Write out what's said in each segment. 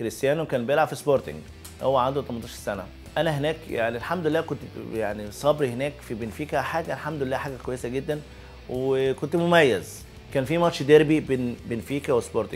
كريستيانو كان بيلعب في سبورتنج هو عنده 18 سنه انا هناك يعني الحمد لله كنت يعني صبري هناك في بنفيكا حاجه الحمد لله حاجه كويسه جدا وكنت مميز كان في ماتش ديربي بين بنفيكا وسبورتنج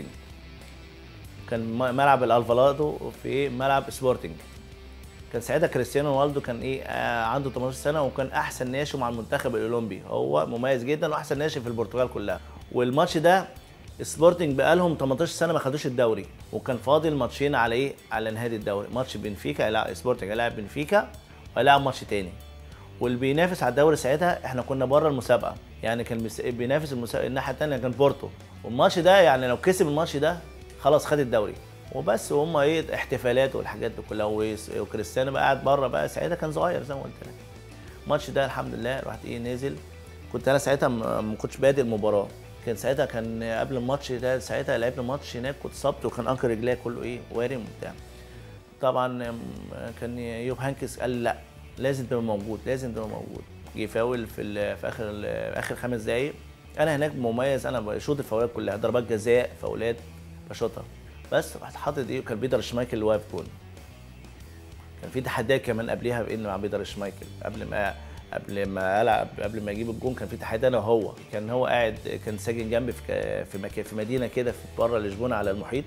كان م- ملعب الالفالادو في ملعب سبورتنج كان ساعتها كريستيانو رونالدو كان ايه آه عنده 18 سنه وكان احسن ناشئ مع المنتخب الاولمبي هو مميز جدا واحسن ناشئ في البرتغال كلها والماتش ده سبورتنج بقالهم 18 سنه ما خدوش الدوري وكان فاضل ماتشين على ايه على نهايه الدوري ماتش بنفيكا هيلاعب سبورتنج هيلاعب بنفيكا وهيلاعب ماتش تاني واللي بينافس على الدوري ساعتها احنا كنا بره المسابقه يعني كان بيس- بينافس المسابقه الناحيه الثانيه كان بورتو والماتش ده يعني لو كسب الماتش ده خلاص خد الدوري وبس وهم ايه احتفالات والحاجات دي كلها ويس- وكريستيانو بقى قاعد بره بقى ساعتها كان صغير زي ما قلت لك الماتش ده الحمد لله رحت ايه نازل كنت انا ساعتها ما ما كنتش بادئ المباراه كان ساعتها كان قبل الماتش ده ساعتها لعبنا ماتش هناك كنت صبت وكان انكر رجليا كله ايه وارم وبتاع طبعا أم، كان يوب هانكس قال لا لازم تبقى موجود لازم تبقى موجود جه فاول في ال- في اخر ال- اخر خمس دقايق انا هناك مميز انا بشوط الفاولات كلها ضربات جزاء فاولات بشوطها بس رحت حاطط ايه وكان بيتر شمايكل اللي واقف جون كان في تحديات كمان قبلها بان مع بيتر شمايكل قبل ما قبل ما العب قبل ما اجيب الجون كان في تحدي انا وهو كان هو قاعد كان ساكن جنبي في ك- في مكان في مدينه كده في بره لشبونه على المحيط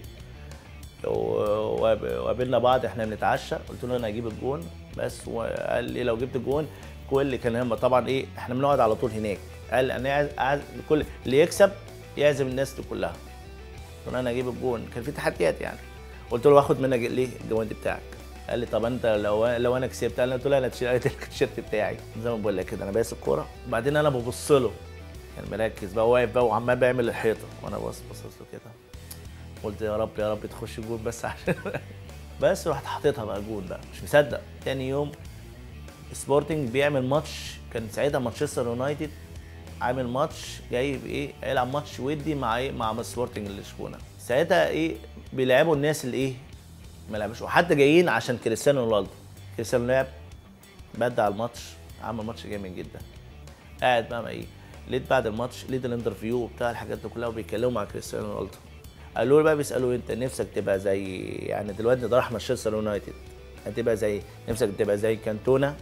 و- وقاب- وقابلنا بعض احنا بنتعشى قلت له انا هجيب الجون بس وقال لي لو جبت الجون كل كان هم طبعا ايه احنا بنقعد على طول هناك قال انا عايز عايز كل اللي يكسب يعزم الناس دي كلها قلت له انا هجيب الجون كان في تحديات يعني قلت له واخد منك ليه الجوانتي بتاعك قال لي طب انت لو لو انا كسبت انا قلت له انا اديت لك التيشيرت بتاعي زي ما بقول لك كده انا باس الكوره وبعدين انا ببص له كان مركز بقى واقف بقى وعمال بيعمل الحيطه وانا بص بص له كده قلت يا رب يا رب تخش جول بس عشان بس رحت حاططها بقى جول بقى مش مصدق تاني يوم سبورتنج بيعمل ماتش كان ساعتها مانشستر يونايتد عامل ماتش جايب ايه هيلعب ماتش ودي مع ايه مع سبورتنج لشبونه ساعتها ايه بيلعبوا الناس اللي ايه ما لعبوش وحتى جايين عشان كريستيانو رونالدو كريستيانو لعب بدع الماتش عمل ماتش جامد جدا قاعد بقى مع ايه لقيت بعد الماتش لقيت الانترفيو وبتاع الحاجات دي كلها وبيتكلموا مع كريستيانو رونالدو قالوا له بقى بيسالوا انت نفسك تبقى زي يعني دلوقتي ده راح مانشستر يونايتد هتبقى زي نفسك تبقى زي كانتونا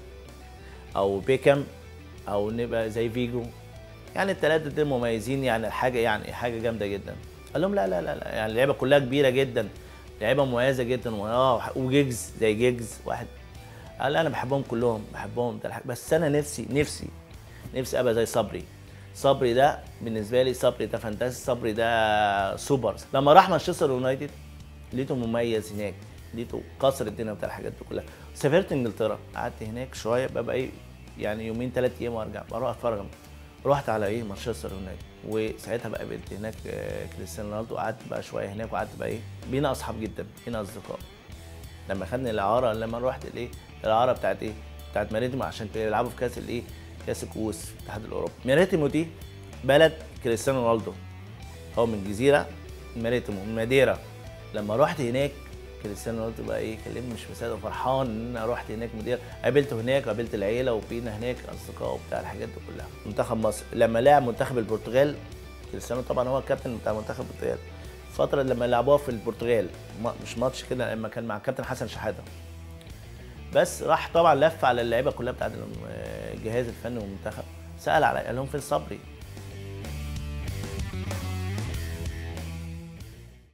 او بيكام او نبقى زي فيجو يعني الثلاثه دول مميزين يعني حاجه يعني حاجه جامده جدا قال لهم لا لا لا, لا يعني اللعيبه كلها كبيره جدا لعيبه مميزه جدا واه وجيجز زي جيجز واحد قال انا بحبهم كلهم بحبهم ده الحاجة. بس انا نفسي نفسي نفسي ابقى زي صبري صبري ده بالنسبه لي صبري ده فانتاسي صبري ده سوبر لما راح مانشستر يونايتد لقيته مميز هناك لقيته كسر الدنيا بتاع الحاجات دي كلها سافرت انجلترا قعدت هناك شويه ببقى ايه يعني يومين ثلاث ايام وارجع بروح اتفرج رحت على ايه مانشستر يونايتد وساعتها بقى قابلت هناك آه، كريستيانو رونالدو قعدت بقى شويه هناك وقعدت بقى ايه بينا اصحاب جدا بينا اصدقاء لما خدني الاعاره لما رحت الايه الاعاره بتاعت ايه بتاعت ماريتيمو عشان يلعبوا في كاس الايه كاس الكؤوس في الاتحاد الاوروبي ماريتيمو دي بلد كريستيانو رونالدو هو من جزيره ماريتيمو من ماديرا لما رحت هناك كريستيانو رونالدو بقى ايه كلمني مش مصدق فرحان ان انا رحت هناك مدير قابلته هناك قابلت العيله وبقينا هناك اصدقاء وبتاع الحاجات دي كلها منتخب مصر لما لعب منتخب البرتغال كريستيانو طبعا هو الكابتن بتاع منتخب البرتغال الفتره لما لعبوها في البرتغال ما- مش ماتش كده لما كان مع الكابتن حسن شحاته بس راح طبعا لف على اللعيبه كلها بتاعت الجهاز الفني والمنتخب سال على قال لهم فين صبري